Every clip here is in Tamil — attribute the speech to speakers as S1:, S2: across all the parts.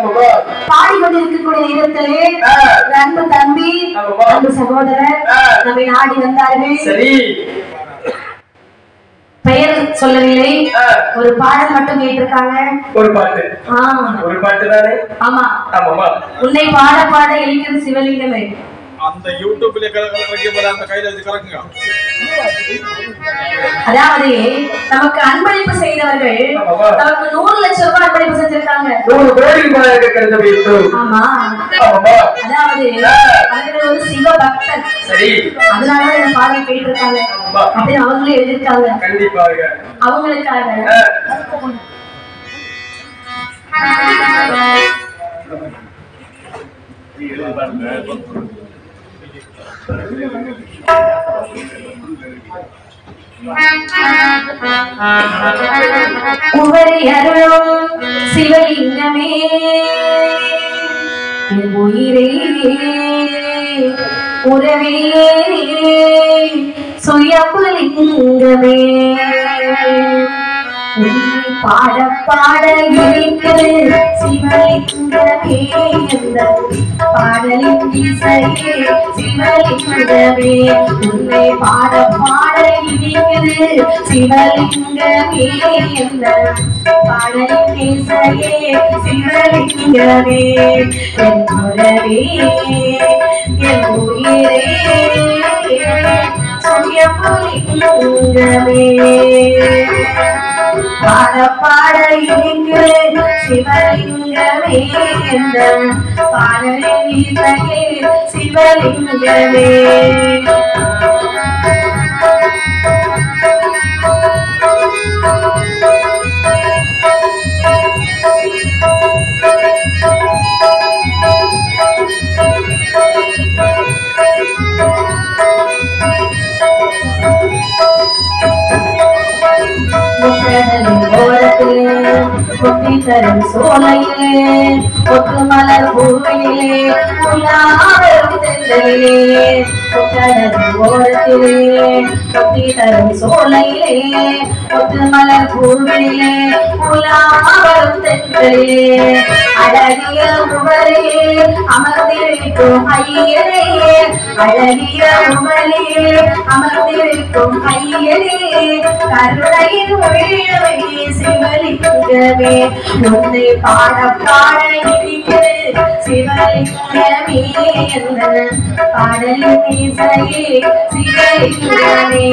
S1: ஆமாம்மா.
S2: பாடிக்கொண்டிருக்கக்கூடிய நேரத்திலே
S1: ஆ.
S2: ஒரு அன்பு தம்பி
S1: ஆமாம்மா.
S2: அன்பு சகோதரர்
S1: ஆ.
S2: நம்மை நாடி வந்தார்கள்
S1: சரி
S2: பெயர் சொல்லவில்லை
S1: ஆ.
S2: ஒரு பாடல் மட்டும் கேட்டிருக்காங்க
S1: ஒரு பாட்டு
S2: ஆ,
S1: ஒரு பாட்டு தானே
S2: ஆமா
S1: ஆமாமா
S2: உன்னை பாட பாட இழிக்கிறது சிவலிங்கமே
S3: அந்த யூடியூப்ல வைக்க போற அந்த கையில வச்சு கறக்குங்க
S2: அதாவது நமக்கு அன்பளிப்பு செய்தவர்கள்
S1: ஆமாம்மா.
S2: நமக்கு நூறு லட்சம் ரூபாய் அன்பளிப்பு செஞ்சிருக்காங்க
S1: நூறு கோடி ரூபாயாக கருத வேண்டும்
S2: ஆமா
S1: ஆமாமா
S2: அதாவது
S1: ஆ.
S2: அவர்கள் ஒரு சிவ பக்தர்
S1: சரி
S2: அதனாலதான் இந்த பாடல் கேட்டிருக்காங்க
S1: ஆமா.
S2: அப்படின்னு அவங்களே எழுதியிருக்காங்க
S1: கண்டிப்பாக
S2: அவங்களுக்காக
S1: ஆ.
S2: உவரி அருளும் சிவலிங்கமே என் உயிரே உறவே சுயம்புலிங்கமே உன்னை பாட பாட இருக்கிறது சிவலிங்கமே எந்த பாடலின் இசையே சிவலிங்கமே உன்னை பாட பாட இருக்கிறது சிவலிங்கமே எந்த பாடலின் இசையே சிவலிங்கமே என் உறவே என் உயிரே சுயம்புலிங்கமே பாட பாட இங்கு சிவலிங்கமே என்ற பாடலின் இசையே சிவலிங்கமே முக்கடலின் ஓரத்திலே கொட்டி தரும் சோலையிலே ஒட்டு மலர் பூவையிலே உலாவரும் தென்றலிலே முக்கடலின் ஓரத்திலே கொட்டி தரும் சோலையிலே ஒட்டு மலர் பூவிலே உலாவரும் தென்றலிலே அழகிய உமரே அமர்ந்திருக்கும் ஐயனே அழகிய உமரே அமர்ந்திருக்கும் ஐயனே கருணையின் உள்ளவை சிவலிங்கமே உன்னை பாட பாட இருக்கிறது சிவலிங்கமே என்ற பாடலின் இசையே சிவலிங்கமே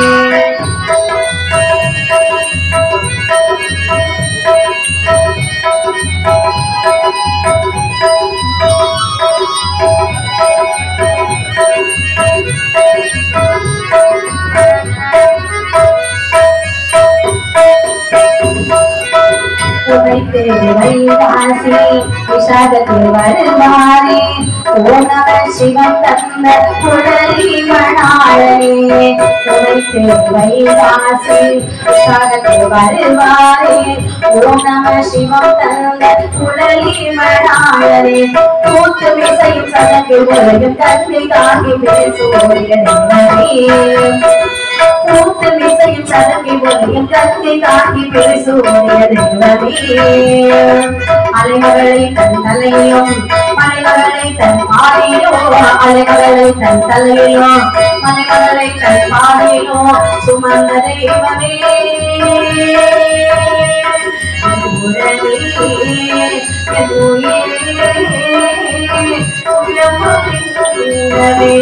S2: உதைத்து வைகாசி விஷாகத்தில் வருவாரே ஓ நம சிவம் தந்த குடலி மணாளனே உதைத்து வைகாசி விஷாகத்தில் வருவாரே ஓ நம சிவம் தந்த குடலி மணாளனே கூத்து விசையும் சதங்கு உலகம் கல்வி காட்டி பேசுவோம் கூத்து விசையும் சதங்கி ஒளியும் கத்தி தாக்கி பேசுவதே அலைமகளை தன் தலையிலும் மலைமகளை தன் பாடியிலோ அலைமகளை தன் தலையிலோ மலைமகளை தன் பாடியிலோ சுமந்த தெய்வமே என் உறவே, என் உயிரே, உயர்வுள்ளவே.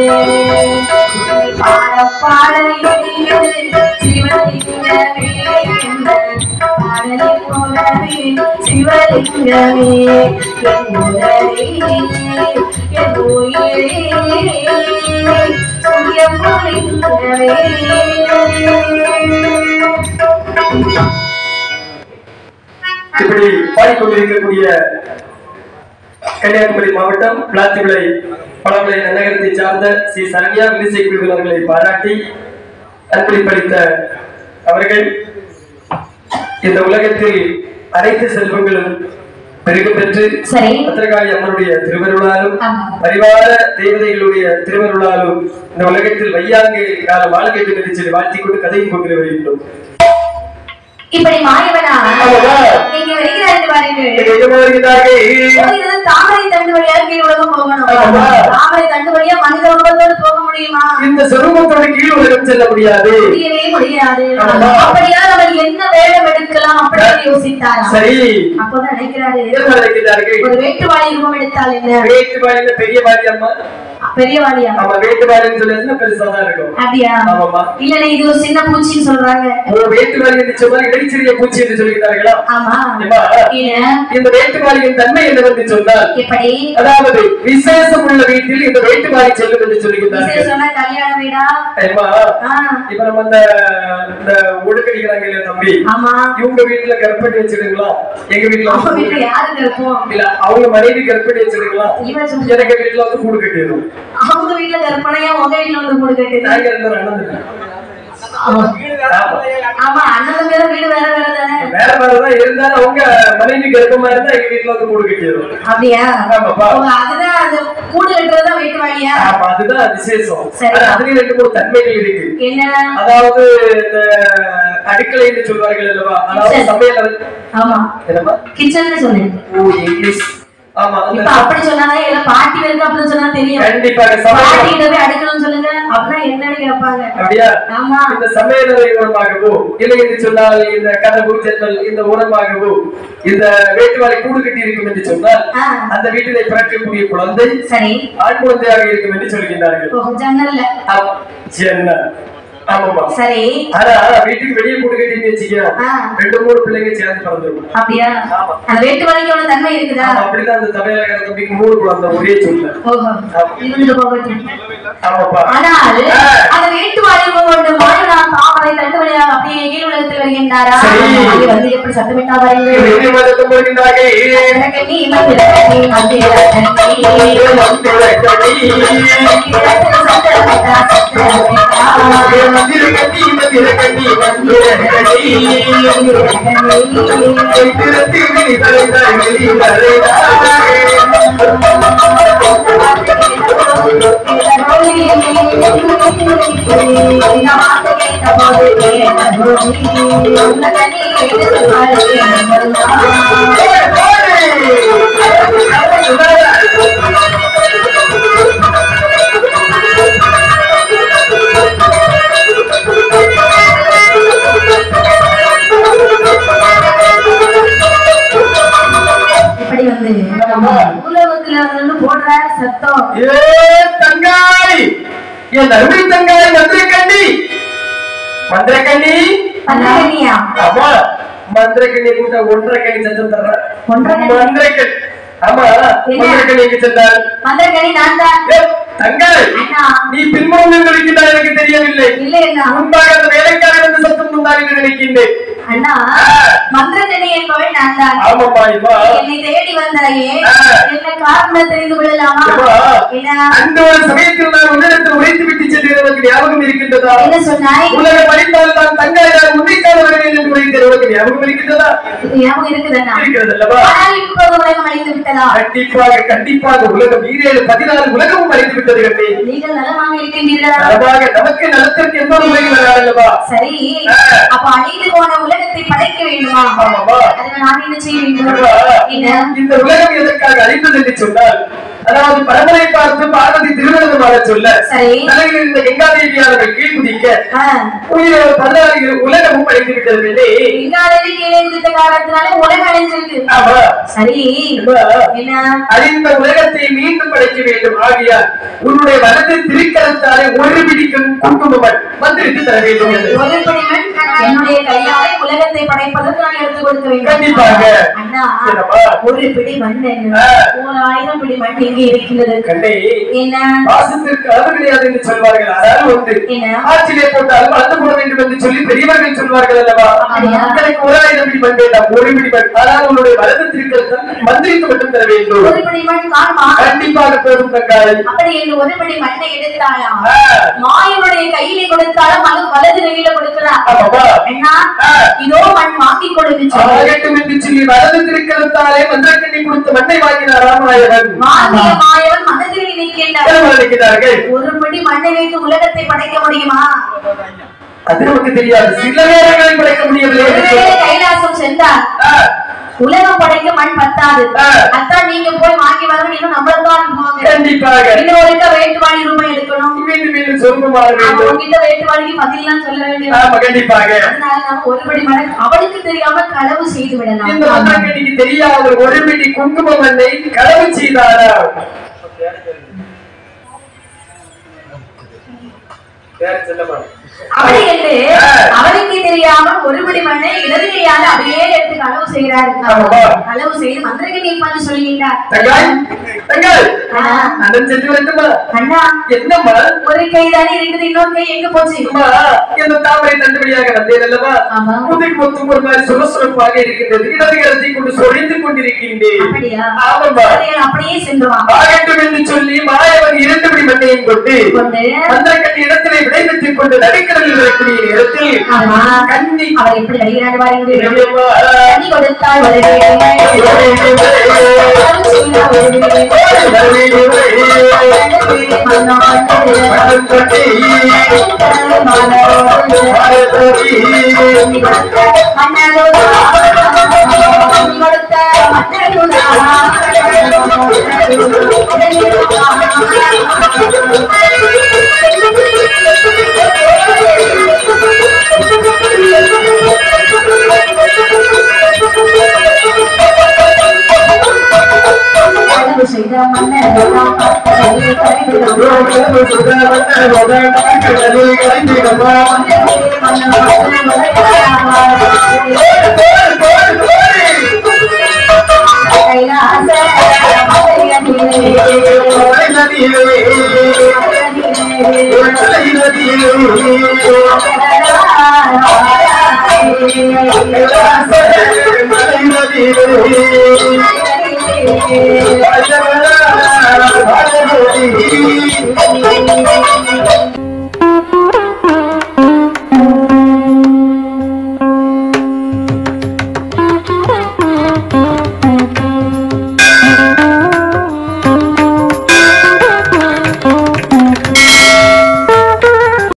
S2: பாட பாட இனியது சிவலிங்கமே என்ற பாடலின் உறவே சிவலிங்கமே என் உறவே என் உயிரே சுயம்புலிங்கமே
S1: இப்படி பாடிக்கொண்டிருக்கக்கூடிய கன்னியாகுமரி மாவட்டம் பிளாத்திவிளை பழமலை நகரத்தை சார்ந்த ஸ்ரீ சரண்யா விரிசை குழுவினர்களை பாராட்டி அன்பளிப்பளித்த அவர்கள் இந்த உலகத்தில் அனைத்து செல்வங்களும் பெருகு பெற்று
S2: சரி
S1: பத்திரகாளி அம்மனுடைய திருவருளாலும்
S2: ஆமா.
S1: பரிவார தேவதைகளுடைய திருவருளாலும் இந்த உலகத்தில் வையாங்கு காலம் வாழ வேண்டும் என்று சொல்லி வாழ்த்திக் கொண்டு கதையும் கொண்டு வருகின்றோம்
S2: இப்படி மாயவனா
S1: ஆமாவா?
S2: இங்கே வருகிறார்கள் பாருங்கள்
S1: எஜமானியனாக
S2: போகிறது தாமரை தண்டு வழியா கீழ் உலகம் போகணும்
S1: ஆமா.
S2: தாமரை தண்டு வழியா மனித உலகத்தோடு போக முடியுமா
S1: இந்த சொருபத்தோட கீழ் உலகம் செல்ல முடியாது
S2: முடியவே முடியாது
S1: ஆமா.
S2: அப்படியா அவர் என்ன வேடம் எடுக்கலாம் அப்படின்னு யோசித்தாரா
S1: சரி
S2: அப்போதான் நினைக்கிறாரு
S1: என்ன நினைக்கிறார்கள்
S2: ஒரு வேட்டுவாளி ரூபம் எடுத்தால் என்ன
S1: வேட்டுவாளியில பெரிய வாடி அம்மா
S2: பெரியவாளியா
S1: ஆமா வேட்டுவாளின்னு சொல்லி பெருசா தான் இருக்கும்
S2: அப்படியா
S1: ஆமாம்மா
S2: இல்ல இது ஒரு சின்ன பூச்சின்னு சொல்றாங்க
S1: ஓ வேட்டுவாளி என்று சொன்னால் இடைச்சிறிய பூச்சி என்று சொல்கிறார்களா
S2: ஆமா
S1: ஏம்மா,
S2: இல்ல
S1: இந்த வேட்டுவாளியின் தன்மை என்னவென்று சொன்னால்
S2: எப்படி
S1: அதாவது விசேஷம் உள்ள வீட்டில் இந்த வேட்டுவாளி செல்லும் என்று சொல்லுகிறார்கள்
S2: விசேஷம்னா கல்யாண வீடா
S1: ஏம்மா,
S2: ஆ,
S1: இப்ப நம்ம இந்த இந்த ஒடுக்கடிக்கிறாங்க இல்லையா தம்பி
S2: ஆமா
S1: இவங்க வீட்டுல கற்பனை வச்சிருங்களா எங்க வீட்டுல
S2: அவங்க
S1: வந்து
S2: வீட்டுல யாருக்கு இருப்போம்
S1: இல்ல அவங்க மனைவி கற்பனை வச்சிருங்களா
S2: இவன் சொல்லு.
S1: எனக்கு வீட்டுல வந்து கூடு கட்டிடும்
S2: அவங்க வீட்டுல கற்பனையா உங்க வீட்டுல வந்து கூடு கட்டுது
S1: நாங்க ரெண்டு பேரும் அண்ணன் தம்பி. ஆமா.
S2: ஆமா அண்ணன் வேற வீடு வேற வேற தானே
S1: வேற வேறதான் இருந்தாலும் அவங்க மனைவி கர்ப்பமா இருந்தா எங்க வீட்டுல வந்து கூடு கட்டிடும்
S2: அப்படியா
S1: ஆமாப்பா.
S2: ஓ, அதுதான் அது கூடு கட்டுறதுதான் வீட்டு வாடியா
S1: ஆமா அதுதான் விசேஷம்
S2: சரி.
S1: ஆனா அதுலயும் ரெண்டு மூணு தன்மைகள் இருக்கு
S2: என்ன
S1: அதாவது இந்த அடுக்களை என்று சொல்வார்கள் அல்லவா அதாவது
S2: சரி.
S1: சமையல் அறை-
S2: ஆமா
S1: என்னம்மா
S2: கிச்சன் சொன்னேன்
S1: ஓ இங்கிலீஷ் ஆமா அந்த
S2: இப்ப அப்படி சொன்னாதான் எல்லாம் பாட்டி வரைக்கும் அப்படி சொன்னா தெரியும்
S1: கண்டிப்பாக சமையல்
S2: பாட்டி கிட்ட போய் அடுக்கணும்னு சொல்லுங்க அப்படின்னா என்னன்னு கேட்பாங்க
S1: அப்படியா
S2: ஆமா
S1: இந்த சமையலறை உரமாகவோ இல்லை என்று சொன்னால் இந்த கதவு ஜன்னல் இந்த உரமாகவோ இந்த வேட்டுவாளை கூடு கட்டி இருக்கும் என்று சொன்னால்
S2: ஆ,
S1: அந்த வீட்டிலே பிறக்கக்கூடிய குழந்தை
S2: சரி
S1: ஆண் குழந்தையாக இருக்கும் என்று சொல்கின்றார்கள்
S2: ஓ, ஜன்னல்ல
S1: ஆமா. ஜன்னல் ஆமாமா
S2: சரி
S1: ஆனா வீட்டுக்கு வெளியே கூடு கட்டின்னு வச்சுக்கோ
S2: ஆ,
S1: ரெண்டு மூணு பிள்ளைங்க சேர்ந்து பிறந்துருக்கும்
S2: அப்படியா
S1: ஆமா.
S2: அந்த வேட்டு வலிக்கான தன்மை இருக்குதா
S1: ஆமா, அப்படிதான் அந்த சமையலறை தம்பிக்கு மூணு குழந்தை ஒரே சொல்ல
S2: ஓஹோ இருந்து போகட்டும்
S1: ஆமாப்பா
S2: ஆனால்
S1: ஆ.
S2: அந்த வீட்டு வாழ்வு கொண்டு மாநிலம் தாமரை தண்டு வழியாக அப்படியே கீழ் உலகத்தில் வருகின்றாரா
S1: சரி.
S2: அங்கே வந்து எப்படி சத்தமிட்டா பாருங்கள்
S1: வெளியே மதத்தை போகின்றார்கள்
S2: மந்திரக்கண்ணி, மந்திரக்கண்ணி, மந்திரக்கண்ணி. கிழக்கு சத்தமிட்டா, சத்தமிட்டா.
S1: மந்திரக்கண்ணி மந்திரக்கண்ணி மந்திரக்கண்ணி திருத்தி தலைந்தாய்
S2: இப்படி வந்து உலகத்துல வந்து போடுற சத்தம்
S1: ஏ தங்காய் என் அருமை தங்காய் மந்திரக்கண்ணி மந்திரக்கண்ணி
S2: பல்லவனியா
S1: ஆமா மந்திரக்கண்ணி கூட்ட ஒன்றரை கண்ணி சத்தம் தர்றேன்
S2: ஒன்றரை கண்ணி?
S1: மந்திரக்கண் ஆமா மந்திரக்கண்ணி எங்க சென்றார்
S2: மந்திரக்கணி நான் தான்
S1: ஏ, தங்காய்
S2: அண்ணா
S1: நீ பின்புறம் இருக்கின்றாய் எனக்கு தெரியவில்லை
S2: இல்லை அண்ணா
S1: முன்பாக அந்த வேலைக்காரன் வந்து சத்தம் வந்தார் என்று நினைக்கின்றேன்
S2: அண்ணா மந்திரக்கணி என்பவள் நான் தான்
S1: ஆமாப்பா இம்மா
S2: என்னை தேடி வந்தாயே
S1: ஆ.
S2: என்ன காரணம் தெரிந்து கொள்ளலாமா
S1: ஏம்மா,
S2: என்ன
S1: அந்த ஒரு சமயத்தில் நான் உன்னிடத்தில் உரைத்து விட்டு சென்று எனக்கு ஞாபகம் இருக்கின்றதா
S2: என்ன சொன்னாய்
S1: உலக படித்தால் நான் தங்காய் நான் உன்னைக்கான வருவேன் என்று உரைத்தேன் உனக்கு ஞாபகம் இருக்கின்றதா
S2: ஞாபகம் இருக்குதுண்ணா
S1: இருக்கிறது அல்லவா
S2: ஆனால் இப்போது உலகம் அழிந்து விட்டதா
S1: கண்டிப்பாக கண்டிப்பாக உலகம் ஈரேழு பதினாலு உலகமும் அழிந்து விட்டது கண்ணே
S2: நீங்கள் நலமாக இருக்கின்றீர்களா
S1: நலமாக நமக்கு நலத்திற்கு எந்த உலகம் வராதல்லவா
S2: சரி
S1: ஆ.
S2: அப்ப அழிந்து போன உலகத்தை படைக்க வேண்டுமா
S1: ஆமாவா
S2: அதுல நான் என்ன செய்ய வேண்டும்
S1: அல்லவா?
S2: என்ன
S1: இந்த உலகம் எதற்காக அழிந்தது என்று சொன்னால் அதாவது பரம்பரை பார்த்து பார்வதி திருவிழமாக சொல்ல
S2: சரி
S1: தலையில் இருந்த கங்காதேவியானவர்கள் கீழ் குதிக்க
S2: ஆ.
S1: உயிர் பதினாறு உலகமும் அழிந்து விட்டது கண்ணே
S2: இங்காதேவி கீழே குதித்த காரணத்தினால உலகம் அழிஞ்சிருக்கு
S1: ஆமா
S2: சரி
S1: அம்மா,
S2: என்ன
S1: அழிந்த உலகத்தை மீண்டும் படைக்க வேண்டும் ஆகியால் உன்னுடைய வலது திருக்கரத்தாலே ஒரு பிடிக்கும் குங்குமம் மந்திரித்து தர வேண்டும் என்று
S2: ஒரு பிடிமண் என்னுடைய கையாலே உலகத்தை படைப்பதற்கு நான் எடுத்து கொடுக்க வேண்டும்
S1: கண்டிப்பாக.
S2: அண்ணா
S1: என்னப்பா?
S2: ஒரு பிடி மண் என்ன
S1: ஆ.
S2: ஒரு ஆயிரம் பிடி மண் இங்கே இருக்கிறது
S1: கண்ணே
S2: என்ன
S1: வாசத்திற்கு அளவு கிடையாது என்று சொல்வார்கள் அதாவது ஒன்று
S2: என்ன
S1: ஆட்சியிலே போட்டாலும் அளந்து போட வேண்டும் என்று சொல்லி பெரியவர்கள் சொல்வார்கள் அல்லவா
S2: அப்படியா?
S1: எனக்கு ஒரு ஆயிரம் பிடி மண் வேண்டாம் ஒரு பிடி மண் ஆனால் உன்னுடைய வலது திருக்கரத்தால் மந்திரித்து மட்டும் தர வேண்டும்
S2: ஒரு பிடி மண் காணுமா
S1: கண்டிப்பாக போதும் தங்காய்
S2: அப்படி என்று ஒரு பிடி மண்ணை எடுத்தாலாம்
S1: ஆ,
S2: மாயனுடைய கையிலே கொடுத்தாலும் அது வலது கையில கொடுக்கலாம்
S1: ஆமாப்பா
S2: அண்ணா
S1: ஆ.
S2: இதோ மண் வாங்கி கொடுத்து சொல்லு.
S1: ஆகட்டும் என்று சொல்லி வலது திருக்கரத்தாலே மந்திரக்கண்ணி கொடுத்த மண்ணை வாங்கினார் ராமாயணன்
S2: வாங்கிய மாயவன் மனதில் நிற்கின்றார்
S1: நினைக்கிறார்கள்
S2: ஒரு பிடி மண்ணை வைத்து உலகத்தை படைக்க முடியுமா
S1: அது நமக்கு தெரியாது சில நேரங்களில் படைக்க முடியவில்லை என்று
S2: ஒருவேளை
S1: சொல்லி-
S2: கைலாசம் சென்றார்
S1: ஆ,
S2: உலகம் படைக்க மண் பத்தாது
S1: ஆ.
S2: அதான் நீங்க போய் வாங்கி வரணும் இன்னும் நம்மளும் தான் அனுப்புவாங்க
S1: கண்டிப்பாக
S2: இன்னும் ஒருக்க வேட்டுவாணி ரூபாய் எடுக்கணும்
S1: மீண்டும் மீண்டும் சொல்லுமாறு
S2: அவன்
S1: வேண்டும்
S2: உங்ககிட்ட வேட்டுவாணிக்கு பதிலாம் சொல்ல வேண்டிய
S1: ஆமா கண்டிப்பாக
S2: அதனால நாம ஒருபடி மணல் அவளுக்கு தெரியாம களவு செய்து
S1: இந்த
S2: விடலாம்
S1: மன்னகனிக்கு தெரியாத ஒரு பிடி குங்கும மண்ணை களவு செய்தாரா பேர் செல்லமா
S2: அப்படி என்று
S1: ஆ.
S2: அவளுக்கு தெரியாம ஒருபடி மண்ணை இடது கையால அப்படியே எடுத்து களவு செய்கிறார்
S1: ஆமா.
S2: களவு செய்து மந்திரகனை பார்த்து சொல்லுகின்றார்
S1: தங்காய் தங்காய்
S2: ஆ.
S1: அண்ணன் சென்று வரட்டுமா
S2: அண்ணா
S1: என்னம்மா
S2: ஒரு கை தானே இருக்குது இன்னொரு கை எங்க போச்சு
S1: அம்மா இந்த தாமரை தண்டுபடியாக வந்தேன் அல்லவா
S2: ஆமா.
S1: முதுகு மொத்தம் ஒரு மாதிரி சுரசுரப்பாக இருக்கின்றது இடது கரத்தை கொண்டு சொரிந்து கொண்டிருக்கின்றேன்
S2: அப்படியா
S1: ஆமாம்மா
S2: சரி, அப்படியே சென்று வா
S1: ஆகட்டும் என்று சொல்லி மாயவன் இரண்டுபடி மண்ணையும் கொண்டு
S2: கொண்டு
S1: அந்த கட்டி இடத்திலே விடைபெற்றுக் கொண்டு நடுக்கடலில் வரக்கூடிய நேரத்தில்
S2: ஆமா.
S1: கண்ணி
S2: அவர் எப்படி வருகிறார் பாருங்கள்
S1: இறைவா,
S2: தண்ணி கொடுத்தால் வருகிறேன்
S1: மனம் கொட்டி, மரத்தொடி,
S2: செய்த மன்னர்
S1: ரோமம் சுடவட்ட ரோதன கடலில் கரைந்திடமா. போடு, போடு, போடு. மலை நதியிலே, ஒரு மலை நதியிலே, மலை நதியிலே, பஜவரா,